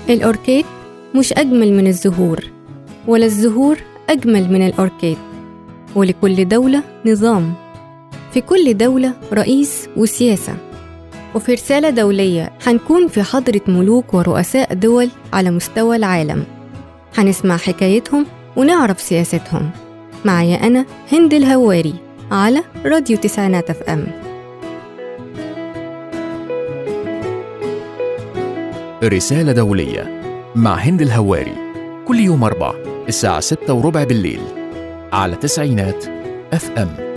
الأوركيد مش أجمل من الزهور ولا الزهور أجمل من الأوركيد ولكل دولة نظام في كل دولة رئيس وسياسة وفي رسالة دولية هنكون في حضرة ملوك ورؤساء دول على مستوى العالم هنسمع حكايتهم ونعرف سياستهم معايا أنا هند الهواري على راديو تسعينات اف ام رسالة دولية مع هند الهواري كل يوم أربع الساعة ستة وربع بالليل على تسعينات اف ام